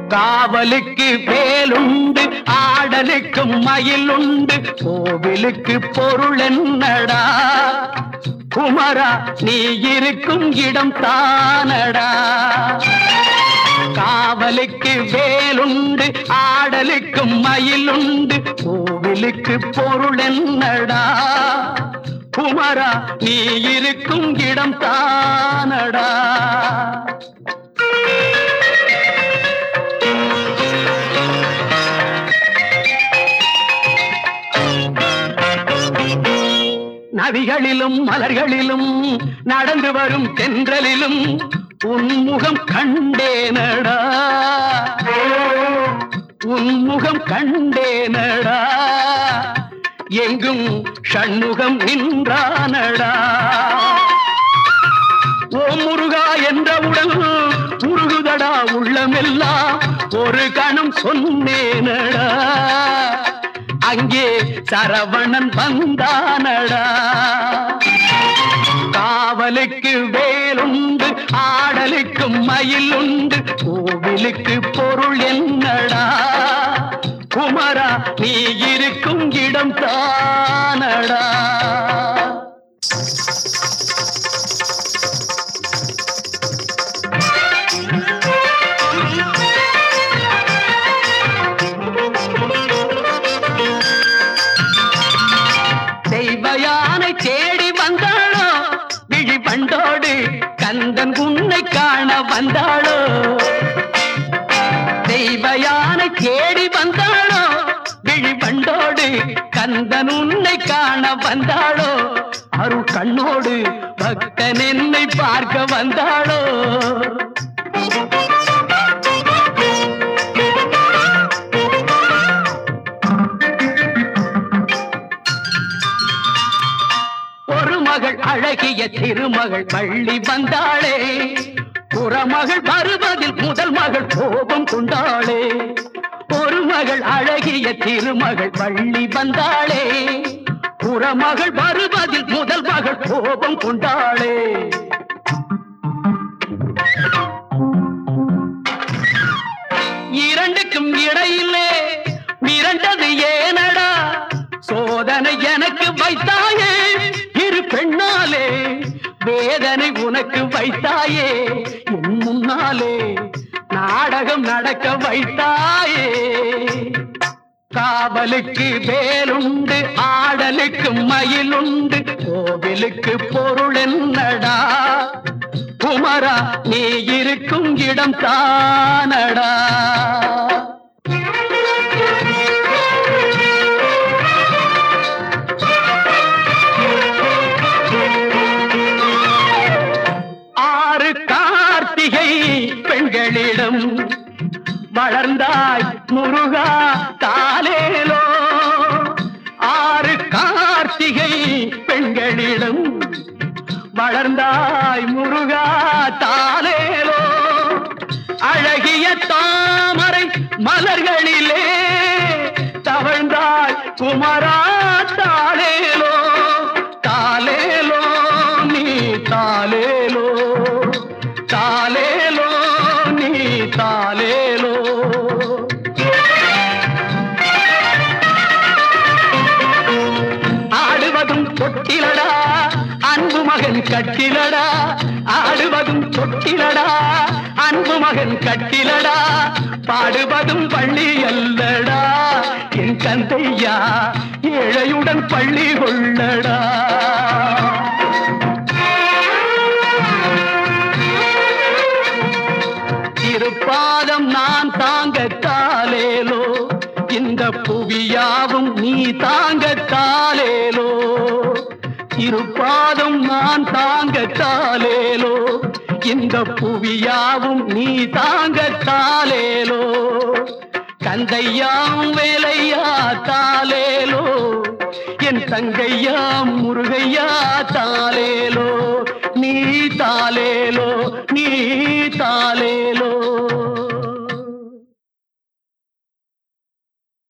காவலுக்கு வேலுண்டு ஆடலுக்கு மயில் உண்டு கோவிலுக்கு பொருள் என்னடா குமரா நீ இருக்கும் இடம் தானடா காவலுக்கு வேலுண்டு ஆடலுக்கு மயில் உண்டு கோவிலுக்கு பொருள் என்னடா குமரா நீ இருக்கும் இடம் தானடா நதிகளிலும் மலர்களிலும் நடந்து வரும் தென்றலிலும் உன்முகம் கண்டேனடா உன்முகம் கண்டேனடா எங்கும் ஷண்முகம் நின்றானடா ஓ முருகா என்றவுடன் முருகுதடா உள்ளமெல்லாம் ஒரு கணம் சொன்னேனடா அங்கே சரவணன் வந்தானடா காவலுக்கு வேலுண்டு ஆடலுக்கு மயில் உண்டு கோவிலுக்கு பொருள் என்னடா குமரா நீ இருக்கும் இடம் தானடா தெய்வ யானை தேடி வந்தாளோ விழி பண்டோடு கந்தன் உன்னை காண வந்தாளோ தெய்வ யானை தேடி வந்தாளோ விழி பண்டோடு கந்தன் உன்னை காண வந்தாளோ அருள் கண்ணோடு பக்தன் என்னை பார்க்க வந்தாளோ ஒரு மகள் அழகிய திருமகள் வள்ளி வந்தாளே புறமகள் வருவதில் முதல் மகள் கோபம் கொண்டாளே ஒரு மகள் அழகிய திருமகள் வள்ளி வந்தாளே புறமகள் வருவதில் முதல் மகள் கோபம் கொண்டாளே இரண்டுக்கும் இடையிலே மிரண்டது ஏனடா சோதனை எனக்கு வைத்தாயே இரு பெண்ணாலே வேதனை உனக்கு வைத்தாயே என் முன்னாலே நாடகம் நடக்க வைத்தாயே காவலுக்கு வேலுண்டு ஆடலுக்கு மயிலுண்டு கோவிலுக்கு பொருள் என்னடா குமரா நீ இருக்கும் இடம் தானடா ஆறு கார்த்திகை பெண்களிடம் வளர்ந்தாய் முருகா தாலேலோ ஆறு கார்த்திகை பெண்களிடம் வளர்ந்தாய் முருகா தாலேலோ அழகிய தாமரை மலர்களிலே தவழ்ந்தாய் குமரா தாலேலோ தாலேலோ நீ தாலேலோ தாலேலோ நீ தாலேலோ ஆடுவதும் தொட்டிலடா அன்பு மகன் கட்டிலடா ஆடுவதும் தொட்டிலடா அன்பு மகன் கட்டிலடா பாடுவதும் பள்ளி அல்லடா என் கந்தையா ஏழையுடன் பள்ளி கொள்ளடா திருப்பாதம் நான் தாங்க காலேலோ இந்த புவியாவும் நீ தாங்க காலேலோ திருப்பாதம் நான் தாங்க காலேலோ இந்த புவியாவும் நீ தாங்க காலேலோ கந்தையாம் வேலையா தாலேலோ என் தங்கையா முருகையா தாலேலோ நீ தாலேலோ நீ தாலேலோ